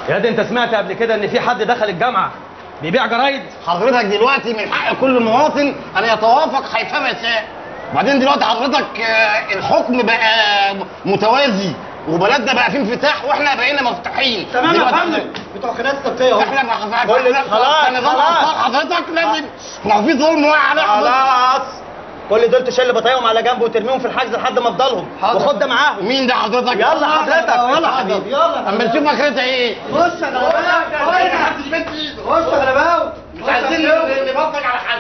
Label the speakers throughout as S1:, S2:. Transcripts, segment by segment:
S1: يا دي انت سمعت قبل كده ان في حد دخل الجامعه بيبيع جرايد
S2: حضرتك دلوقتي من حق كل مواطن ان يتوافق حيثما يشاء وبعدين دلوقتي حضرتك آه، الحكم بقى متوازي وبلدنا بقى فيه انفتاح واحنا بقينا مفتوحين
S1: تمام يا
S2: دلوقتي
S1: فندم بتوع خناقه السبتيه اهو
S2: احنا ما
S1: كل- خلاص،
S2: نظام
S1: خلاص.
S2: أطفال حضرتك لازم ما هو في ظلم واقع على حضرتك
S1: خلاص كل دول تشيل بطايقهم على جنب وترميهم في الحجز لحد ما افضلهم وخد ده معاهم
S2: مين ده حضرتك؟
S1: يلا حضرتك يلا حبيبي يلا
S2: اما نشوف اخرتها ايه
S1: خش يا غلباوي خش يا غلباوي
S2: مش عايزين نبطل على حد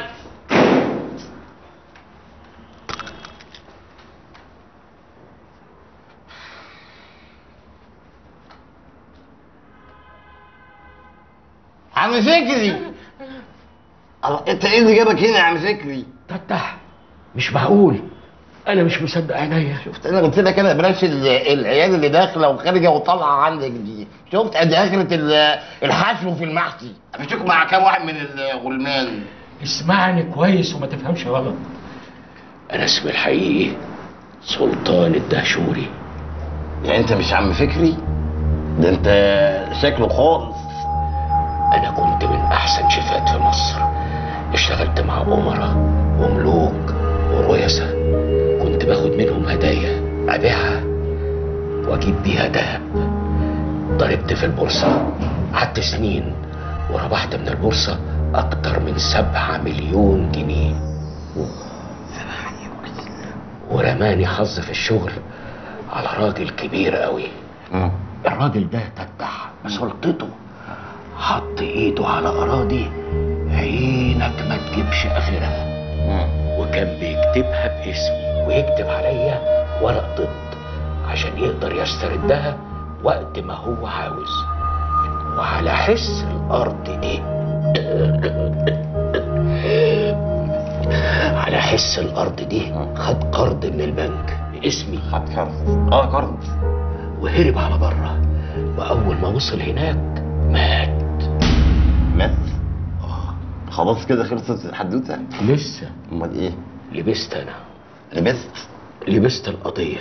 S2: عم فكري الله انت ايه اللي جابك هنا يا عم فكري؟
S3: تفتح مش معقول انا مش مصدق عينيا
S2: شفت انا قلت لك انا بلاش ال- العيال اللي داخله وخارجه وطالعه عندك دي شفت ادي اخره ال- الحشو في المحشي افشوك مع كام واحد من الغلمان
S3: اسمعني كويس وما تفهمش غلط انا اسمي الحقيقي سلطان الدهشوري
S2: يعني انت مش عم فكري ده انت شكله خالص
S3: انا كنت من احسن شيفات في مصر اشتغلت مع امراء وملوك ورؤساء كنت باخد منهم هدايا ابيعها واجيب بيها دهب ضربت في البورصة قعدت سنين وربحت من البورصة أكتر من سبعة مليون جنيه ورماني حظ في الشغل على راجل كبير قوي الراجل ده تتح سلطته حط ايده على اراضي عينك ما تجيبش اخرها وكان بيكتبها باسمي ويكتب عليا ورق ضد عشان يقدر يستردها وقت ما هو عاوز وعلى حس الارض دي على حس الارض دي خد قرض من البنك باسمي
S2: خد قرض اه قرض
S3: وهرب على بره واول ما وصل هناك مات
S2: مات خلاص كده خلصت الحدوته
S3: لسه
S2: امال ايه
S3: لبست انا
S2: لبست
S3: لبست القضية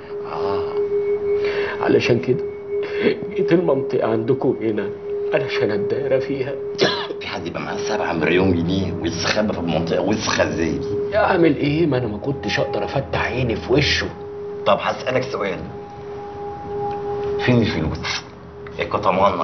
S3: علشان كده جيت المنطقة عندكم هنا علشان اتدارى فيها
S2: في حد يبقى معاه 7 مليون جنيه ويستخبى في المنطقه ويسخى ازاي دي
S3: اعمل ايه ما انا ما كنتش اقدر افتح عيني في وشه
S2: طب هسألك سؤال فين الفلوس؟ القطمان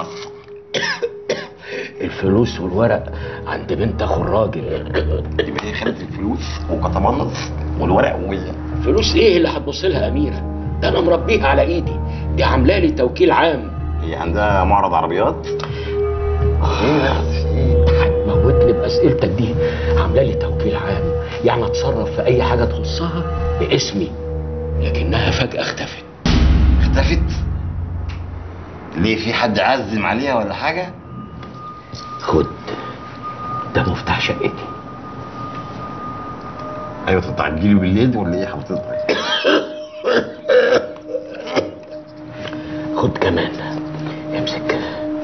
S3: الفلوس والورق عند بنت اخو الراجل
S2: يبقى هي خدت الفلوس وقطمان والورق وهي
S3: فلوس ايه اللي هتبص لها اميرة ده انا مربيها على ايدي دي عامله لي توكيل عام
S2: هي عندها معرض عربيات ايه بس ايه
S3: هتموتني باسئلتك دي عامله لي توكيل عام يعني اتصرف في اي حاجه تخصها باسمي لكنها فجاه اختفت
S2: اختفت ليه في حد عزم عليها ولا حاجه
S3: خد ده مفتاح شقتي
S2: ايوه طب هتجيلي بالليل ولا ايه حضرتك
S3: خد كمان امسك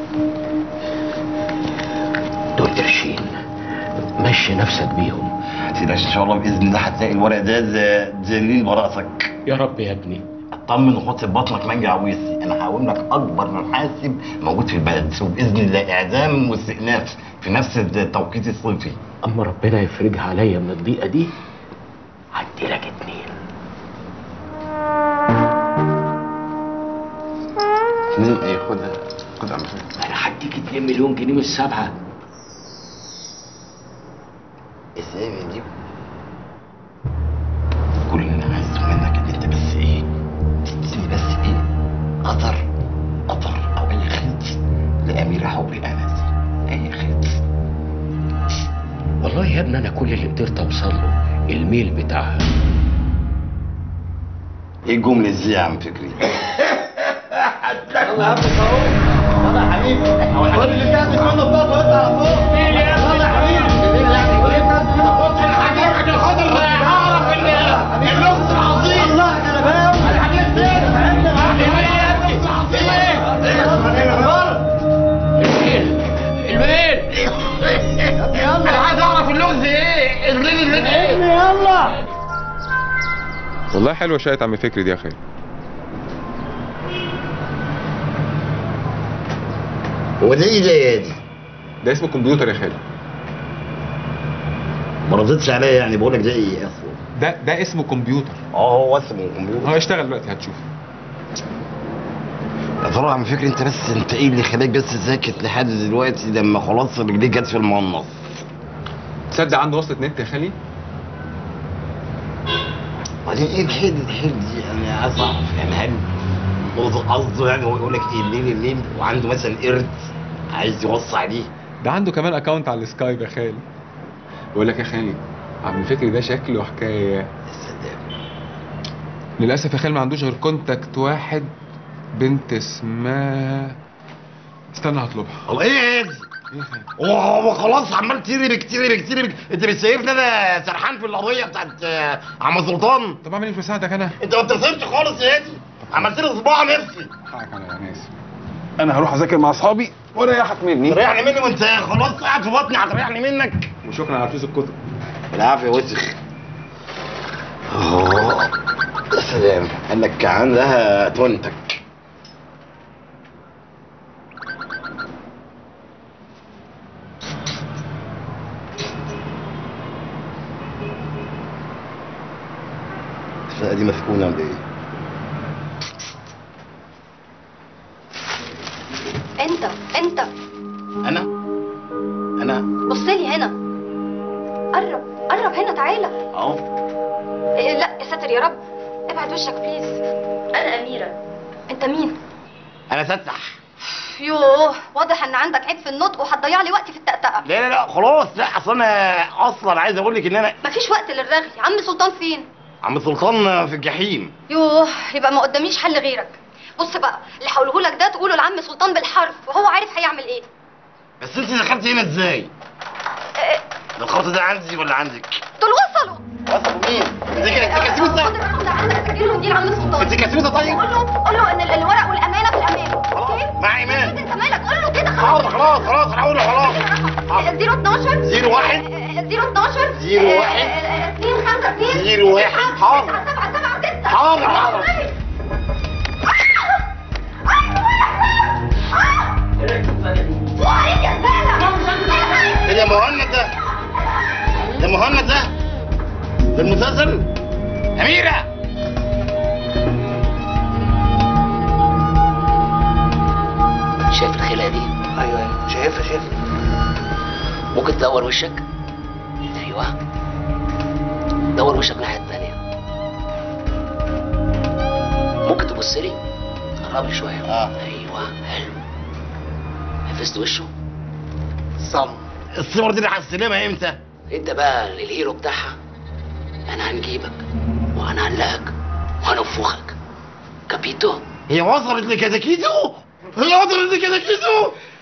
S3: دول قرشين مشي نفسك بيهم
S2: تقلقش ان شاء الله باذن الله هتلاقي الورق ده ز- دليل براءتك
S3: يا رب يا ابني
S2: اطمن وحط في بطنك مانجا عويسي انا هقوم لك اكبر محاسب موجود في البلد وباذن الله اعدام واستئناف في نفس التوقيت الصيفي
S3: اما ربنا يفرجها عليا من الضيقه دي هدي لك اتنين
S2: اتنين ايه خدها خد عم
S3: انا هديك 2 مليون جنيه من السبعه
S2: ازاي بنجيب كل اللي انا عايزه منك ان انت بس ايه تديني بس ايه قطر قطر او اي خيط لاميره حبي انس اي خيط
S3: والله يا ابني انا كل اللي قدرت اوصل له الميل بتاعها
S2: ايه الجمله دي يا عم فكري
S1: يلا يا عم اهو يلا يا حبيبي خد اللي بتاخد منه بطاقه وانت على فوق يلا يا حبيبي خد اللي بتاخد منه بطاقه الحاجات عشان خاطر اعرف ان اللغز العظيم الله يا غلباوي الحاجات دي
S3: الميل
S1: يلا انا عايز اعرف اللغز ايه الريد الريد ايه يلا
S4: والله حلوه شاية عم فكري دي يا خالد
S2: هو ده ايه ده يا دي؟
S4: ده اسمه كمبيوتر يا خالي
S2: ما ردتش عليا يعني بقول لك ده ايه اصلا
S4: ده ده اسمه كمبيوتر
S2: اه هو اسمه كمبيوتر
S4: هو اشتغل دلوقتي هتشوف
S2: يا ترى عم فكري انت بس انت ايه اللي خلاك بس ساكت لحد دلوقتي لما خلاص رجليك جت في المنص
S4: تصدق عنده وصلة نت يا خالي
S2: بعدين ايه الحيل الحيل دي يعني عايز اعرف يعني هل قصده- قصده يعني هو يقول لك ايه الليل الليل وعنده مثلا قرد عايز يوصي عليه
S4: ده عنده كمان اكونت على السكايب يا خالي بقول لك يا خالي عم فكري ده شكله حكايه
S2: يا سلام
S4: للاسف يا خالي ما عندوش غير كونتاكت واحد بنت اسمها استنى هطلبها
S2: هو ايه يا دي؟
S4: ايه يا خالي
S2: هو هو خلاص عمال تيربك تيربك تيربك انت مش شايفني انا سرحان في القضيه بتاعت آه، عم سلطان
S4: طب اعمل ايه في مساعدك انا
S2: انت ما بترسمش خالص يا هادي عملت لي صباع نفسي
S4: حقك عليا انا اسف انا هروح اذاكر مع اصحابي وريحك مني
S2: تريحني مني وانت خلاص قاعد في بطني هتريحني منك
S4: وشكرا على فلوس الكتب
S2: بالعافيه وسخ اه يا سلام قال لك عندها تونتك الشقة دي مسكونة ولا ايه؟
S5: انت انت
S2: أنا؟ أنا؟
S5: بص لي هنا قرب قرب هنا تعالى
S2: أهو
S5: إيه لا يا ساتر يا رب ابعد وشك بليز انا اميره انت مين
S2: أنا ستح
S5: يوه واضح ان عندك عيب في النطق وهتضيع لي وقتي في التأتأة
S2: لا لا لا خلاص لا أصل أنا أصلا عايز أقول لك إن أنا
S5: مفيش وقت للرغي عم سلطان فين
S2: عم سلطان في الجحيم
S5: يوه يبقى ما قداميش حل غيرك بص بقى اللي هقوله لك ده تقوله لعم سلطان بالحرف وهو عارف هيعمل ايه
S2: بس أنت دخلت هنا إزاي؟
S5: إيه،
S2: ده الخط ده عندي ولا عندك؟
S5: دول وصلوا
S2: وصلوا مين؟ أنت كده أنت
S5: خد
S2: كسوسة؟
S5: الرقم ده عندك سجله ودي لعم سلطان
S2: أنت كسوسة طيب؟
S5: قول له قول له ان ال- الورق والامانه في الامان اوكي
S2: مع إيمان
S5: انت مالك قول له كده
S2: حاضر
S5: خلاص
S2: خلاص خلاص أنا هقول له خلاص حاضر.
S5: 012
S2: زيرو واحد.
S5: 012
S2: زيرو واحد.
S5: 2 5 2
S2: زيرو واحد. حاضر.
S5: 7 7 6
S2: حاضر، حاضر.
S5: فوق عليك يا زبالة
S2: إيه ده مهند ده؟ ده مهند ده؟ ده المسلسل؟ أميرة
S3: شايف الخلقة دي؟
S2: أيوه أيوه شايفها شايفها
S3: ممكن تدور وشك ايوه دور وشك الناحية التانية ممكن تبص لي قرب لي شوية
S2: آه.
S3: ايوه حلو حفظت وشه
S2: صم الصور دي اللي هستلمها إمتى؟
S3: انت بقى الهيرو بتاعها انا هنجيبك وهنعلقك وهنفخك كابيتو
S2: هي وصلت لكتاكيتو؟ هي وصلت لكتاكيتو؟